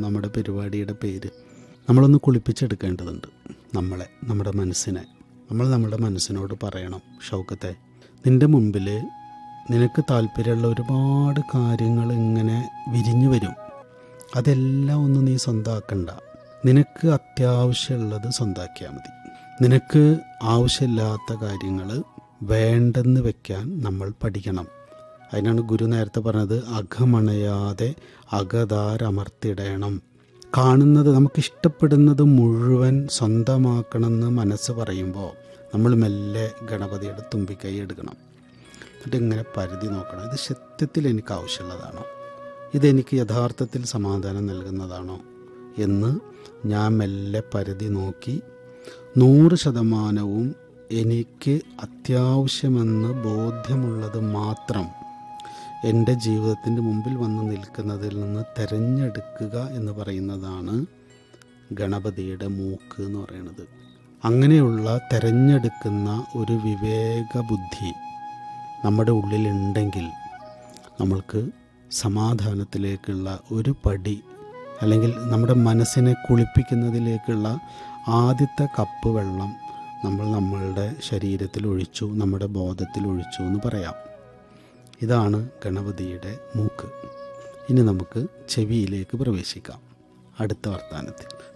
നമ്മുടെ പരിപാടിയുടെ പേര് നമ്മളൊന്ന് കുളിപ്പിച്ചെടുക്കേണ്ടതുണ്ട് നമ്മളെ നമ്മുടെ മനസ്സിനെ നമ്മൾ നമ്മുടെ മനസ്സിനോട് പറയണം ഷൗക്കത്തെ നിൻ്റെ മുമ്പിൽ നിനക്ക് താല്പര്യമുള്ള ഒരുപാട് കാര്യങ്ങൾ ഇങ്ങനെ വിരിഞ്ഞു വരും അതെല്ലാം ഒന്നും നീ സ്വന്തമാക്കണ്ട നിനക്ക് അത്യാവശ്യമുള്ളത് സ്വന്തമാക്കിയാൽ മതി നിനക്ക് ആവശ്യമില്ലാത്ത കാര്യങ്ങൾ വേണ്ടെന്ന് വെക്കാൻ നമ്മൾ പഠിക്കണം അതിനാണ് ഗുരു നേരത്തെ പറഞ്ഞത് അകമണയാതെ അകതാരമർത്തിടണം കാണുന്നത് നമുക്ക് ഇഷ്ടപ്പെടുന്നത് മുഴുവൻ സ്വന്തമാക്കണമെന്ന് മനസ്സ് പറയുമ്പോൾ നമ്മൾ മെല്ലെ ഗണപതിയുടെ തുമ്പിക്കൈ എടുക്കണം എന്നിട്ട് ഇങ്ങനെ പരിധി നോക്കണം ഇത് സത്യത്തിൽ എനിക്ക് ആവശ്യമുള്ളതാണോ ഇതെനിക്ക് യഥാർത്ഥത്തിൽ സമാധാനം നൽകുന്നതാണോ എന്ന് ഞാൻ മെല്ലെ പരിധി നോക്കി നൂറ് ശതമാനവും എനിക്ക് അത്യാവശ്യമെന്ന് ബോധ്യമുള്ളത് മാത്രം എൻ്റെ ജീവിതത്തിൻ്റെ മുമ്പിൽ വന്ന് നിൽക്കുന്നതിൽ നിന്ന് തിരഞ്ഞെടുക്കുക എന്ന് പറയുന്നതാണ് ഗണപതിയുടെ മൂക്ക് എന്ന് പറയുന്നത് അങ്ങനെയുള്ള തിരഞ്ഞെടുക്കുന്ന ഒരു വിവേക ബുദ്ധി നമ്മുടെ ഉള്ളിലുണ്ടെങ്കിൽ നമ്മൾക്ക് സമാധാനത്തിലേക്കുള്ള ഒരു പടി അല്ലെങ്കിൽ നമ്മുടെ മനസ്സിനെ കുളിപ്പിക്കുന്നതിലേക്കുള്ള ആദ്യത്തെ കപ്പ് വെള്ളം നമ്മൾ നമ്മളുടെ ശരീരത്തിൽ ഒഴിച്ചു നമ്മുടെ ബോധത്തിൽ ഒഴിച്ചു എന്ന് പറയാം ഇതാണ് ഗണപതിയുടെ മൂക്ക് ഇനി നമുക്ക് ചെവിയിലേക്ക് പ്രവേശിക്കാം അടുത്ത വർത്തമാനത്തിൽ